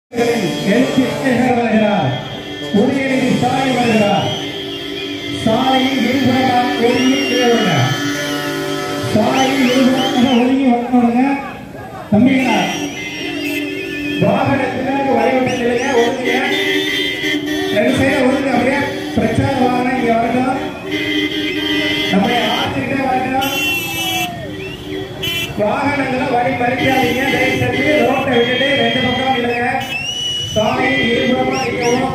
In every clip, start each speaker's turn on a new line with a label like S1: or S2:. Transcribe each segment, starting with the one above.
S1: எழுச்சி சேகர் வருகிறார் உதயநிதி சாலை வருகிறார் சாலையில் இருபுறமாக ஒதுங்கி தேவைங்க சாலையில் இருபுறமாக ஒதுங்கி வரணுங்க தம்பிங்களா வாகனத்தினருக்கு வரைவிட்ட நிலைய ஒதுங்க ரெண்டு சைடு ஒதுங்க அப்படியே பிரச்சார வாகனம் இங்க வரட்டும் நம்முடைய ஆசிரியர் வரட்டும் வாகனங்களை வழி மறிக்காதீங்க தயவு செஞ்சு ரோட்டை விட்டுட்டு ரெண்டு பக்கம் இல்லைங்க சாலையில் இருபுறமா நிற்கவும்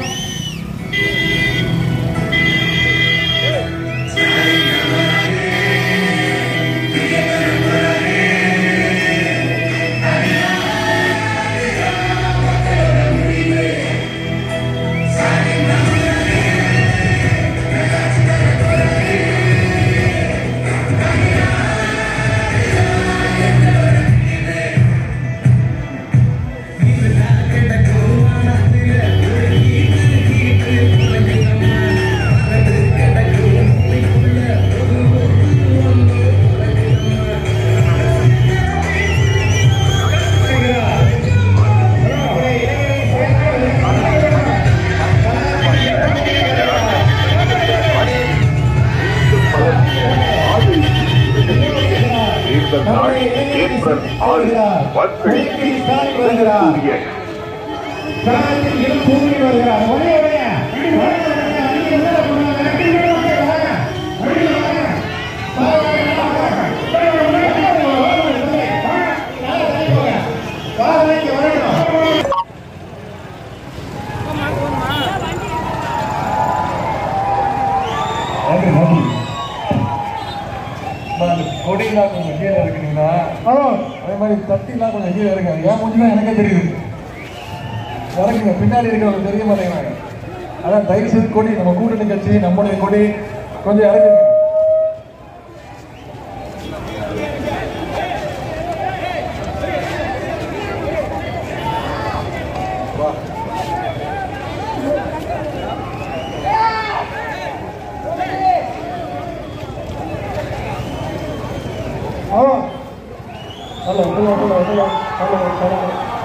S2: இந்த நாள் ஏப்ரல் ஆறு வாக்களி
S1: வருகிறார்
S2: கூடிய
S1: கழகத்தில் இரு தூங்கி வருகிறார் உடனே உடனே உடனே உடனே அங்கே என்ன பண்ணுவாங்க அங்கே என்ன பண்ணுவாங்க அங்கே வாங்க. வாங்க, வாங்க, வாங்க. வாங்க, வாங்க, வாங்க, வாங்க, வாங்க. வாங்க, வாங்க, வாங்க. வாங்க, இங்க வரணும்.
S3: நன்றி நன்றி அந்த கொடியெல்லாம் கொஞ்சம் கீழே இருக்குங்களா அதே மாதிரி தட்டிலாம் கொஞ்சம் கீழே இருக்கு ஏன் மூஞ்சிலாம் எனக்கே தெரியுது இறக்குங்க பின்னாடி இருக்கிறவங்க தெரிய மாட்டேங்கிறாங்க அதான் தயவு செய்து கொடி நம்ம கூட்டணி கட்சி நம்முடைய கொடி கொஞ்சம் இறக்குங்க வா. ஆமா hello hello hello hello hello hello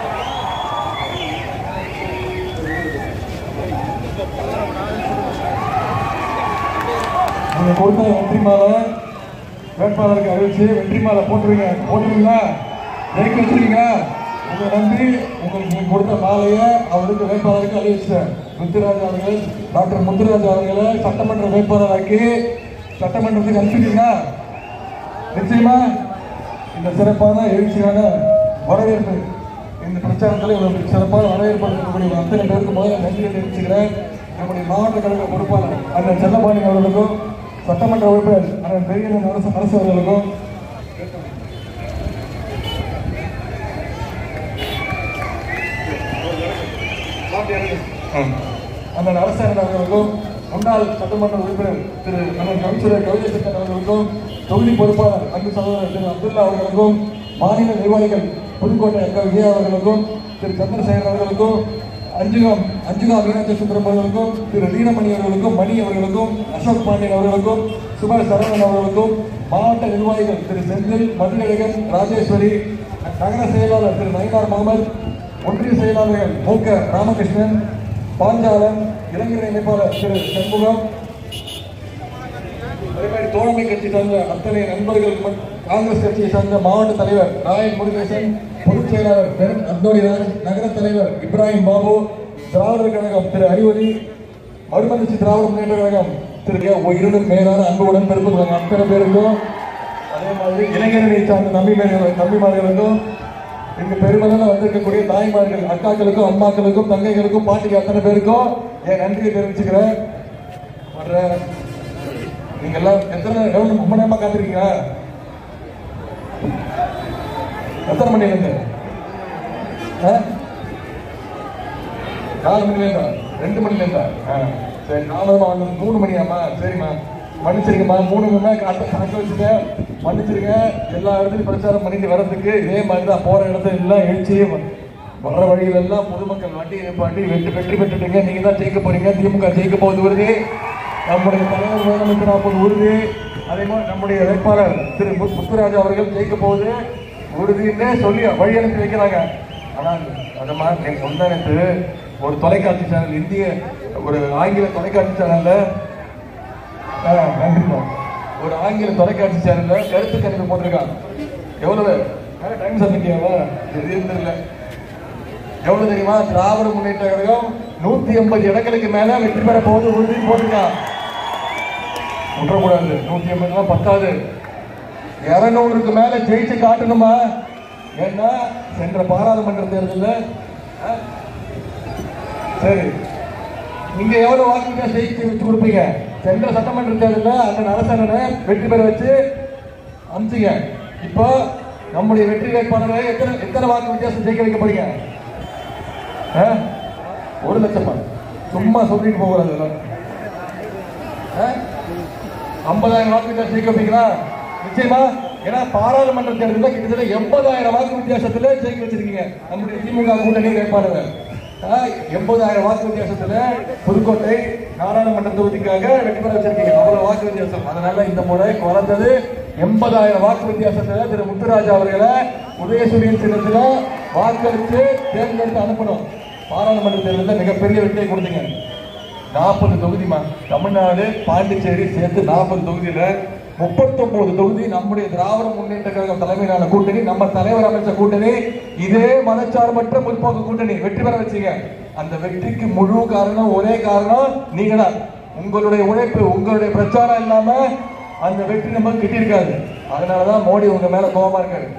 S3: நீங்க கொடுத்த வெற்றி மாலை வேட்பாளருக்கு அறிவிச்சு வெற்றி மாலை போட்டுருங்க போட்டுருங்களா ஜெயிக்க வச்சிருக்கீங்க உங்களை நம்பி உங்களுக்கு நீங்க கொடுத்த மாலையை அவருக்கு வேட்பாளருக்கு அறிவிச்சேன் முத்துராஜ் அவர்கள் டாக்டர் முத்துராஜ் அவர்களை சட்டமன்ற வேட்பாளராக்கி சட்டமன்றத்துக்கு அனுப்பிச்சிட்டீங்களா நிச்சயமா இந்த சிறப்பான எழுச்சியான வரவேற்பு இந்த பிரச்சாரத்தில் இவ்வளவு சிறப்பான வரவேற்பு இருக்கக்கூடிய அத்தனை பேருக்கு முதல்ல நன்றி தெரிவிச்சுக்கிறேன் நம்முடைய மாவட்ட கழக பொறுப்பாளர் அண்ணன் செல்லபாணி அவர்களுக்கும் சட்டமன்ற உறுப்பினர் அண்ணன் பெரியண்ணன் அரசு அரசு அவர்களுக்கும் அண்ணன் அரசன் அவர்களுக்கும் முன்னாள் சட்டமன்ற உறுப்பினர் திரு அண்ணன் கவிச்சுரை கவிதசக்கன் அவர்களுக்கும் தொகுதி பொறுப்பாளர் அன்பு சகோதரர் திரு அப்துல்லா அவர்களுக்கும் மாநில நிர்வாகிகள் புதுக்கோட்டை அக்கா விஜயா அவர்களுக்கும் திரு சந்திரசேகர் அவர்களுக்கும் அஞ்சுகம் அஞ்சுகா மீனாட்சி சுந்தரம் அவர்களுக்கும் திரு வீரமணி அவர்களுக்கும் மணி அவர்களுக்கும் அசோக் பாண்டியன் அவர்களுக்கும் சுபாஷ் சரவணன் அவர்களுக்கும் மாவட்ட நிர்வாகிகள் திரு செந்தில் மதியழகன் ராஜேஸ்வரி நகர செயலாளர் திரு நயினார் முகமது ஒன்றிய செயலாளர்கள் மு க ராமகிருஷ்ணன் பாஞ்சாலன் இளைஞர் இணைப்பாளர் திரு சண்முகம் அதே மாதிரி தோழமை கட்சி சார்ந்த அத்தனை நண்பர்கள் மற்றும் காங்கிரஸ் கட்சியை சார்ந்த மாவட்ட தலைவர் ராயல் முருகேசன் பொதுச் செயலாளர் பெருன் அந்தோணிராஜ் நகர தலைவர் இப்ராஹிம் பாபு திராவிடர் கழகம் திரு அறிவொளி மறுமலர்ச்சி திராவிட முன்னேற்ற கழகம் திரு கே. உயிருடன் மேலான அன்புடன் பெருமைகள் அத்தனை பேருக்கும் அதே மாதிரி இளைஞர்களை சார்ந்த நம்பிமார்கள் தம்பிமார்களுக்கும் இங்கு பெருமளவில் வந்திருக்கக்கூடிய தாய்மார்கள் அக்காக்களுக்கும் அம்மாக்களுக்கும் தங்கைகளுக்கும் பாட்டிக்கு அத்தனை பேருக்கும் என் நன்றியை தெரிவிச்சுக்கிறேன் மற்ற நீங்க எல்லாம் எத்தனை எவ்வளவு ரொம்ப நேரமா காத்திருக்கீங்க எத்தனை மணில இருந்து ஆ? நாலு மணில இருந்தா ரெண்டு மணில இருந்தா ஆ, சரி தாமதமா வந்து மூணு மணியாம்மா சரிம்மா மன்னிச்சிருங்கம்மா மூணு மணி நேரம் கணக்கு கணக்கு வச்சுட்டேன் மன்னிச்சிருங்க எல்லா இடத்துலையும் பிரச்சாரம் பண்ணிட்டு வர்றதுக்கு இதே மாதிரி தான் போற இடத்துல எல்லாம் எழுச்சி வர்ற வழியில எல்லாம் பொதுமக்கள் வண்டி நிப்பாட்டி வெற்றி வெற்றி பெற்றுட்டீங்க நீங்க தான் ஜெயிக்க போறீங்க திமுக ஜெயிக்க போகுது உறுதி நம்முடைய தலைவர் முதலமைச்சர் அப்போது உறுதி அதே மாதிரி நம்முடைய வேட்பாளர் திரு மு- முத்துராஜ் அவர்கள் ஜெயிக்க போகுது உறுதின்னே சொல்லி வழி அனுப்பி வைக்கிறாங்க ஆனால் அதம்மா எனக்கு முந்தானத்து ஒரு தொலைக்காட்சி சேனல் இந்திய ஒரு ஆங்கில தொலைக்காட்சி சேனல்ல ஆ, நன்றிம்மா ஒரு ஆங்கில தொலைக்காட்சி சேனல்ல கருத்து கணிப்பு போட்டிருக்கான் எவ்வளவு டைம் சந்திக்காவா தெரியும் தெரியல எவ்வளவு தெரியுமா திராவிட முன்னேற்ற கழகம் நூத்தி எண்பது இடங்களுக்கு மேல வெற்றி பெற போது உறுதி போட்டிருக்கான் விட்டுறக்கூடாது நூத்தி எண்பதுலாம் பத்தாது இருநூறுக்கு மேல ஜெயிச்சு காட்டணுமா ஏன்னா சென்ற பாராளுமன்ற தேர்தலில் ஆ? சரி நீங்க எவ்வளவு வாக்குறுதியா ஜெயிச்சு வச்சு கொடுப்பீங்க சென்ற சட்டமன்ற தேர்தலில் அண்ணன் அரசனை வெற்றி பெற வச்சு அமிச்சிங்க இப்போ நம்முடைய வெற்றி வேட்பாளரை எத்தனை எத்தனை வாக்கு வித்தியாசம் ஜெயிக்க வைக்க போறீங்க ஆ? ஒரு லட்சமா சும்மா சொல்லிட்டு போகிறது இதெல்லாம். ஆ? ஐம்பதாயிரம் வாக்கு வித்தியாசம் ஜெயிக்க வைப்பீங்களா நிச்சயமா ஏன்னா பாராளுமன்ற தேர்தலில் கிட்டத்தட்ட எண்பதாயிரம் வாக்கு வித்தியாசத்துல ஜெயிக்க வச்சிருக்கீங்க நம்முடைய திமுக கூட்டணி வேட்பாளர் ஆ, எண்பதாயிரம் வாக்கு வித்தியாசத்துல புதுக்கோட்டை நாடாளுமன்ற தொகுதிக்காக வெற்றி பெற வச்சிருக்கீங்க அவ்வளவு வாக்கு வித்தியாசம் அதனால இந்த முறை குறைந்தது எண்பதாயிரம் வாக்கு வித்தியாசத்துல திரு முத்துராஜா அவர்களை உதயசூரியன் சின்னத்துல வாக்களித்து தேர்ந்தெடுத்து அனுப்பணும் பாராளுமன்ற தேர்தலில் மிகப்பெரிய வெற்றியை கொடுத்தீங்க நாற்பது தொகுதிமா தமிழ்நாடு பாண்டிச்சேரி சேர்த்து நாற்பது தொகுதியில முப்பத்தொன்பது தொகுதி நம்முடைய திராவிட முன்னேற்ற கழகம் தலைமையிலான கூட்டணி நம்ம தலைவர் அமைச்ச கூட்டணி இதே மதச்சார்பற்ற முற்போக்கு கூட்டணி வெற்றி பெற வச்சீங்க அந்த வெற்றிக்கு முழு காரணம் ஒரே காரணம் நீங்க தான் உங்களுடைய உழைப்பு உங்களுடைய பிரச்சாரம் இல்லாம அந்த வெற்றி நம்ம கிட்டிருக்காது அதனாலதான் மோடி உங்க மேல கோபமா இருக்காரு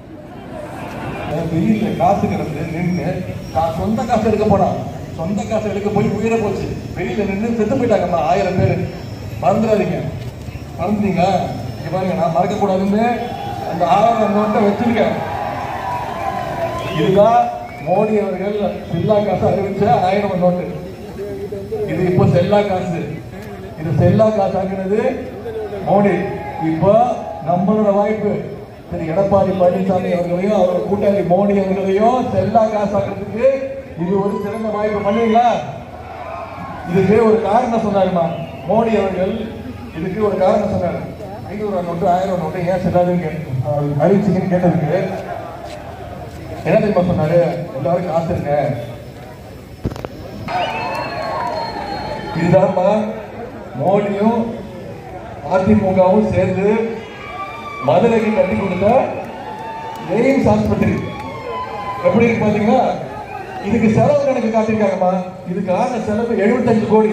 S3: வெயில்ல காசு கிடந்து நின்று நான் சொந்த காசு எடுக்க போனான் சொந்த காசு எடுக்க போய் உயிரை போச்சு வெளியில நின்று செத்து போயிட்டாங்கம்மா ஆயிரம் பேர் மறந்துடாதீங்க மறந்துட்டீங்க இங்க பாருங்க நான் மறக்க கூடாதுன்னு அந்த ஆயிரம் நோட்டை வச்சிருக்கேன் இதுதான் மோடி அவர்கள் செல்லா காசு அறிவிச்ச ஆயிரம் நோட்டு இது இப்போ செல்லா காசு இது செல்லா காசு ஆக்குனது மோடி இப்போ நம்மளோட வாய்ப்பு திரு எடப்பாடி பழனிசாமி அவர்களையும் அவரோட கூட்டாளி மோடி அவர்களையும் செல்லா காசு ஆக்குறதுக்கு இது ஒரு சிறந்த வாய்ப்பு பண்ணுவீங்களா இதுக்கு ஒரு காரணம் சொன்னாருமா மோடி அவர்கள் இதுக்கு ஒரு காரணம் சொன்னாரு ஐநூறு நோட்டு ஆயிரம் நோட்டு ஏன் செல்லாதுன்னு கேட்டு அறிவிச்சிங்கன்னு கேட்டதுக்கு என்ன தெரியுமா சொன்னாரு எல்லாரும் காசு இருங்க இதுதான்ப்பா மோடியும் அதிமுகவும் சேர்ந்து மதுரைக்கு கட்டி கொடுத்த எய்ம்ஸ் ஹாஸ்பிட்டல் எப்படி இருக்கு பாத்தீங்களா இதுக்கு செலவு கணக்கு காட்டிருக்காங்கம்மா இதுக்கான செலவு 75 கோடி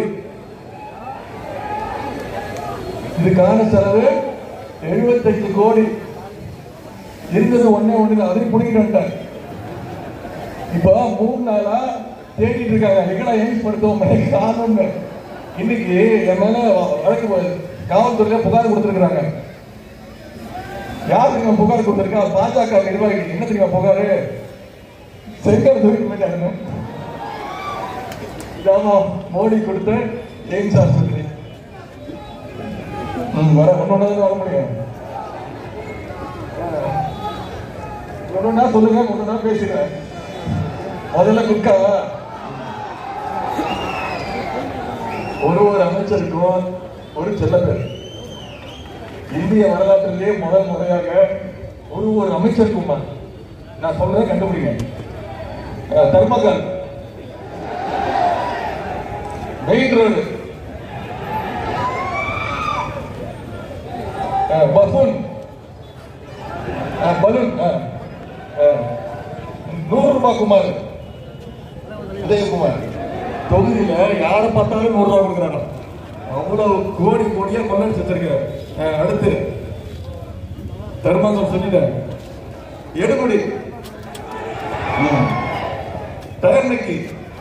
S3: இதுக்கான செலவு 75 கோடி இருந்தது ஒண்ணே ஒண்ணு அதையும் பிடிக்கிட்டு வந்துட்டாங்க இப்போ மூணு நாளா தேடிட்டு இருக்காங்க எங்கடா எய்ம்ஸ் மருத்துவமனை காரணம்னு இன்னைக்கு என் மேல வழக்கு போ- காவல்துறையில புகார் கொடுத்திருக்கிறாங்க யார் தெரியுமா புகார் கொடுத்திருக்கா பாஜக நிர்வாகிகள் என்ன தெரியுமா புகார் செங்கல் தூக்கிட்டு போயிட்டாங்க இதாமா மோடி கொடுத்த எய்ம்ஸ் ஆஸ்பத்திரி ம், வர ஒன்னொன்னு வர முடியும் ஒன்னொன்னா சொல்லுங்க ஒன்னொன்னா பேசுங்க முதல்ல குக்கா ஒரு ஒரு அமைச்சருக்கும் ஒரு செல்ல பேர் இந்திய வரலாற்றிலேயே முதல் முறையாக ஒரு ஒரு அமைச்சருக்கும் நான் சொல்றதை கண்டுபிடிங்க அஹ், தர்மகால் மெயின் ரோடு பஃபூன் பலூன் நூறு ரூபாய் குமார் உதயகுமார் தொகுதியில யாரை பார்த்தாலும் நூறு ரூபாய் கொடுக்குறாங்க அவ்வளவு கோடி கோடியா கொள்ளடிச்சு வச்சிருக்காரு அஹ், அடுத்து தர்மங்கள் சொல்லிட்டாரு எடுமுடி தரநக்கி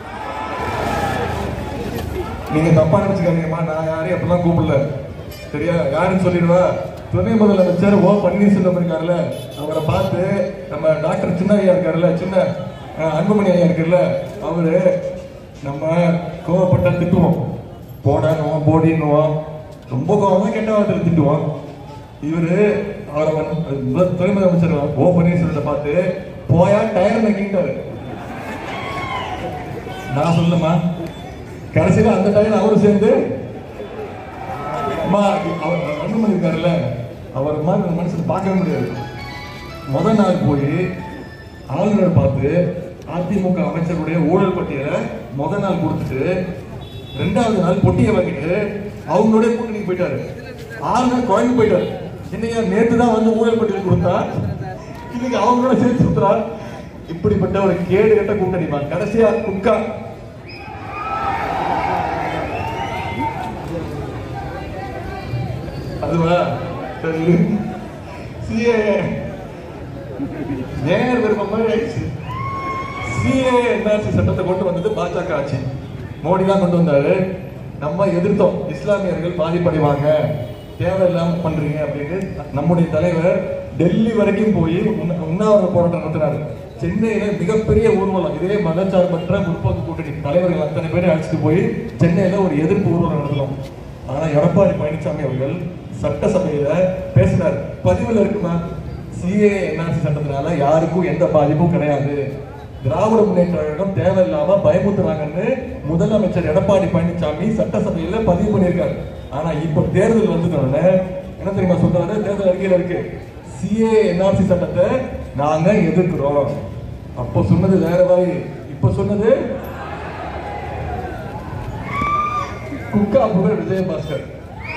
S3: நீங்க தப்பா நினைச்சுக்காதீங்கம்மா நான் யாரையும் அப்படிலாம் கூப்பிடல சரியா யாருன்னு சொல்லிடுவா துணை முதலமைச்சர் ஓ பன்னீர்செல்வம் இருக்காருல்ல அவரை பார்த்து நம்ம டாக்டர் சின்ன ஐயா இருக்காருல்ல சின்ன அஹ், அன்புமணி ஐயா இருக்குல்ல அவரு நம்ம கோவப்பட்டா திட்டுவோம் போடானுவோம் போடின்னுவோம் ரொம்ப கோவமா கெட்ட வார்த்தையில திட்டுவோம் இவரு அவரை வந்து முதல் துணை முதலமைச்சர் ஓ பன்னீர்செல்வத்தை பார்த்து போயா டயர் நக்கிட்டாரு நான் சொல்லுமா கடைசியில அந்த டைம் அவரும் சேர்ந்து அம்மா அவர் அன்புமணி இருக்காருல்ல அவர் மாதிரி ஒரு மனுஷன் பார்க்கவே முடியாது முத நாள் போய் ஆளுநர் பார்த்து அதிமுக அமைச்சருடைய ஊழல் பட்டியலை முத நாள் கொடுத்துட்டு ரெண்டாவது நாள் பொட்டியை வாங்கிட்டு அவங்களோட கூட்டணிக்கு போயிட்டாரு ஆறு நாள் குழம்பு போயிட்டாரு என்னையா நேத்து தான் வந்து ஊழல் பட்டியல் கொடுத்தா இன்னைக்கு அவங்களோட சேர்த்து சுத்துறா இப்படிப்பட்ட ஒரு கேடு கட்ட கூட்டணிமா கடைசியா குக்கா அதுவா சரி சிஏ நேர் விருப்பம் மாதிரி ஆயிடுச்சு சிஏ என்ஆர்சி சட்டத்தை கொண்டு வந்தது பாஜக ஆட்சி மோடி தான் கொண்டு வந்தாரு நம்ம எதிர்த்தோம் இஸ்லாமியர்கள் பாதிப்படைவாங்க தேவையில்லாம பண்றீங்க அப்படின்னு நம்முடைய தலைவர் டெல்லி வரைக்கும் போய் உண்ண- உண்ணாவிரத போராட்டம் நடத்தினாரு சென்னையில மிகப்பெரிய ஊர்வலம் இதே மதச்சார்பற்ற முற்போக்கு கூட்டணி தலைவர்கள் அத்தனை பேரை அழைச்சிட்டு போய் சென்னையில ஒரு எதிர்ப்பு ஊர்வலம் நடத்தினோம் ஆனா எடப்பாடி பழனிசாமி அவர்கள் சட்டசபையில பேசினார் பதிவுல இருக்குமா சிஏ என்ஆர்சி சட்டத்தினால யாருக்கும் எந்த பாதிப்பும் கிடையாது திராவிட முன்னேற்ற கழகம் தேவையில்லாம பயமுத்துறாங்கன்னு முதலமைச்சர் எடப்பாடி பழனிசாமி சட்டசபையில பதிவு பண்ணியிருக்காரு ஆனா இப்ப தேர்தல் வந்ததுனால என்ன தெரியுமா சொல்றாரு தேர்தல் அறிக்கையில இருக்கு சிஏ என்ஆர்சி சட்டத்தை நாங்க எதிர்க்கிறோம் அப்போ சொன்னது வேற வாய் இப்ப சொன்னது குக்கா புகழ் விஜயபாஸ்கர்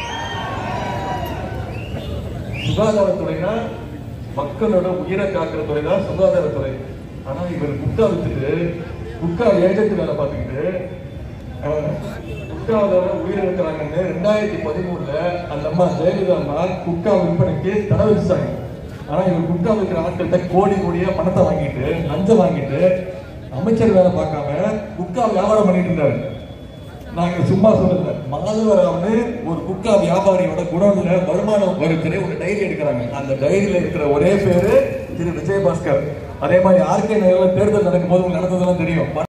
S3: சுகாதாரத்துறைனா மக்களோட உயிரை காக்கிற துறை தான் சுகாதாரத்துறை ஆனா இவர் குக்கா வித்துட்டு குக்கா ஏஜென்ட் வேலை பார்த்துக்கிட்டு அஹ், குக்காவோட உயிர் இருக்கிறாங்கன்னு ரெண்டாயிரத்தி பதிமூணுல அந்த அம்மா ஜெயலலிதா அம்மா குக்கா விற்பனைக்கு தடை வச்சாங்க ஆனா இவர் குக்கா விற்கிற ஆட்கள்கிட்ட கோடி கோடியா பணத்தை வாங்கிட்டு லஞ்சம் வாங்கிட்டு அமைச்சர் வேலை பார்க்காம குக்கா வியாபாரம் பண்ணிட்டு இருந்தாரு நாங்க சும்மா சொல்லல மாதவராவ்னு ஒரு குக்கா வியாபாரியோட குடோன்ல வருமானம் வரித்துறை ஒரு டைரி எடுக்கிறாங்க அந்த டைரியில இருக்கிற ஒரே பேரு திரு விஜயபாஸ்கர் அதே மாதிரி ஆர்கே நகர்ல தேர்தல் நடக்கும் போது உங்களுக்கு நடந்ததெல்லாம் தெரியும்